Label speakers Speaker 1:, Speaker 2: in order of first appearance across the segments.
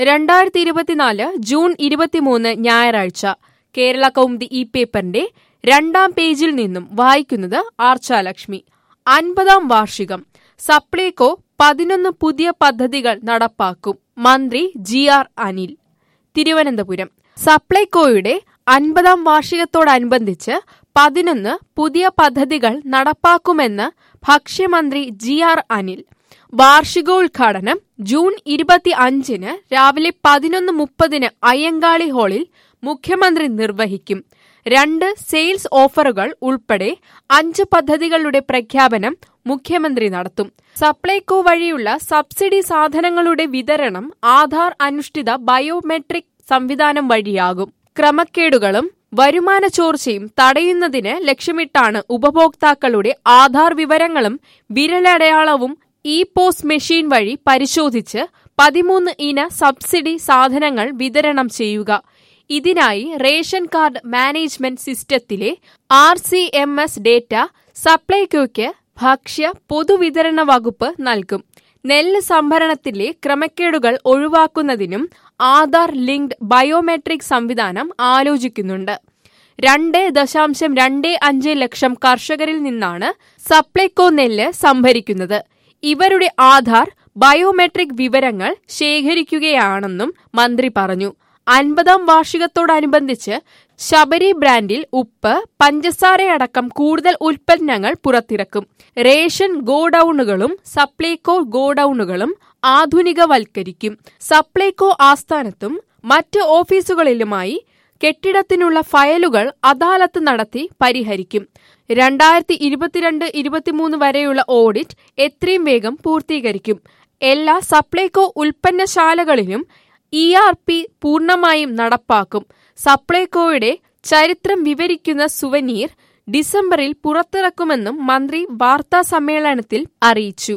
Speaker 1: രണ്ടായിരത്തി ഇരുപത്തിനാല് ജൂൺ ഇരുപത്തിമൂന്ന് ഞായറാഴ്ച കേരള കൗമുദി ഈ പേപ്പറിന്റെ രണ്ടാം പേജിൽ നിന്നും വായിക്കുന്നത് ആർച്ചാലക്ഷ്മി അൻപതാം വാർഷികം സപ്ലൈകോ പതിനൊന്ന് പുതിയ പദ്ധതികൾ നടപ്പാക്കും മന്ത്രി ജി ആർ അനിൽ തിരുവനന്തപുരം സപ്ലൈകോയുടെ അൻപതാം വാർഷികത്തോടനുബന്ധിച്ച് പതിനൊന്ന് പുതിയ പദ്ധതികൾ നടപ്പാക്കുമെന്ന് ഭക്ഷ്യമന്ത്രി ജി ആർ അനിൽ വാർഷികോദ്ഘാടനം ജൂൺ ഇരുപത്തി അഞ്ചിന് രാവിലെ പതിനൊന്ന് മുപ്പതിന് അയ്യങ്കാളി ഹാളിൽ മുഖ്യമന്ത്രി നിർവഹിക്കും രണ്ട് സെയിൽസ് ഓഫറുകൾ ഉൾപ്പെടെ അഞ്ച് പദ്ധതികളുടെ പ്രഖ്യാപനം മുഖ്യമന്ത്രി നടത്തും സപ്ലൈകോ വഴിയുള്ള സബ്സിഡി സാധനങ്ങളുടെ വിതരണം ആധാർ അനുഷ്ഠിത ബയോമെട്രിക് സംവിധാനം വഴിയാകും ക്രമക്കേടുകളും വരുമാന ചോർച്ചയും തടയുന്നതിന് ലക്ഷ്യമിട്ടാണ് ഉപഭോക്താക്കളുടെ ആധാർ വിവരങ്ങളും വിരലടയാളവും ഇ പോസ് മെഷീൻ വഴി പരിശോധിച്ച് പതിമൂന്ന് ഇന സബ്സിഡി സാധനങ്ങൾ വിതരണം ചെയ്യുക ഇതിനായി റേഷൻ കാർഡ് മാനേജ്മെന്റ് സിസ്റ്റത്തിലെ R C M S data സപ്ലൈകോയ്ക്ക് ഭക്ഷ്യ പൊതുവിതരണ വകുപ്പ് നൽകും നെല്ല് സംഭരണത്തിലെ ക്രമക്കേടുകൾ ഒഴിവാക്കുന്നതിനും ആധാർ ലിങ്ക്ഡ് ബയോമെട്രിക് സംവിധാനം ആലോചിക്കുന്നുണ്ട് രണ്ട് ദശാംശം രണ്ട് അഞ്ച് ലക്ഷം കർഷകരിൽ നിന്നാണ് സപ്ലൈകോ നെല്ല് സംഭരിക്കുന്നത് ഇവരുടെ ആധാർ ബയോമെട്രിക് വിവരങ്ങൾ ശേഖരിക്കുകയാണെന്നും മന്ത്രി പറഞ്ഞു അൻപതാം വാർഷികത്തോടനുബന്ധിച്ച് ശബരി ബ്രാൻഡിൽ ഉപ്പ് പഞ്ചസാരയടക്കം കൂടുതൽ ഉൽപ്പന്നങ്ങൾ പുറത്തിറക്കും റേഷൻ ഗോഡൌണുകളും സപ്ലൈകോ ഗോഡൌണുകളും ആധുനികവൽക്കരിക്കും സപ്ലൈകോ ആസ്ഥാനത്തും മറ്റ് ഓഫീസുകളിലുമായി കെട്ടിടത്തിനുള്ള ഫയലുകൾ അദാലത്ത് നടത്തി പരിഹരിക്കും രണ്ടായിരത്തി ഇരുപത്തിരണ്ട് ഇരുപത്തിമൂന്ന് വരെയുള്ള ഓഡിറ്റ് എത്രയും വേഗം പൂർത്തീകരിക്കും എല്ലാ സപ്ലൈകോ ഉൽപ്പന്നശാലകളിലും ഇ ആർ പി പൂർണ്ണമായും നടപ്പാക്കും സപ്ലൈകോയുടെ ചരിത്രം വിവരിക്കുന്ന സുവനീർ ഡിസംബറിൽ പുറത്തിറക്കുമെന്നും മന്ത്രി വാർത്താ സമ്മേളനത്തിൽ അറിയിച്ചു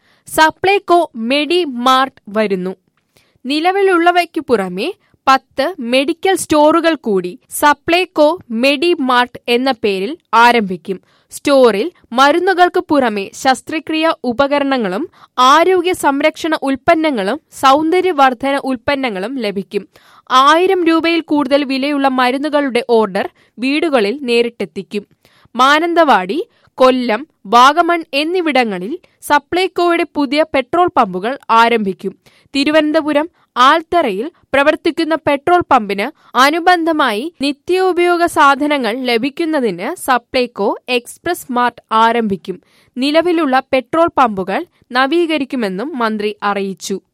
Speaker 1: സപ്ലൈകോ മെഡി മാർട്ട് വരുന്നു നിലവിലുള്ളവയ്ക്കു പുറമെ പത്ത് മെഡിക്കൽ സ്റ്റോറുകൾ കൂടി സപ്ലൈകോ മെഡി മാർട്ട് എന്ന പേരിൽ ആരംഭിക്കും സ്റ്റോറിൽ മരുന്നുകൾക്ക് പുറമെ ശസ്ത്രക്രിയ ഉപകരണങ്ങളും ആരോഗ്യ സംരക്ഷണ ഉൽപ്പന്നങ്ങളും സൗന്ദര്യവർദ്ധന ഉൽപ്പന്നങ്ങളും ലഭിക്കും ആയിരം രൂപയിൽ കൂടുതൽ വിലയുള്ള മരുന്നുകളുടെ ഓർഡർ വീടുകളിൽ നേരിട്ടെത്തിക്കും മാനന്തവാടി കൊല്ലം വാഗമൺ എന്നിവിടങ്ങളിൽ സപ്ലൈകോയുടെ പുതിയ പെട്രോൾ പമ്പുകൾ ആരംഭിക്കും തിരുവനന്തപുരം ആൽത്തറയിൽ പ്രവർത്തിക്കുന്ന പെട്രോൾ പമ്പിന് അനുബന്ധമായി നിത്യോപയോഗ സാധനങ്ങൾ ലഭിക്കുന്നതിന് സപ്ലൈകോ എക്സ്പ്രസ് മാർട്ട് ആരംഭിക്കും നിലവിലുള്ള പെട്രോൾ പമ്പുകൾ നവീകരിക്കുമെന്നും മന്ത്രി അറിയിച്ചു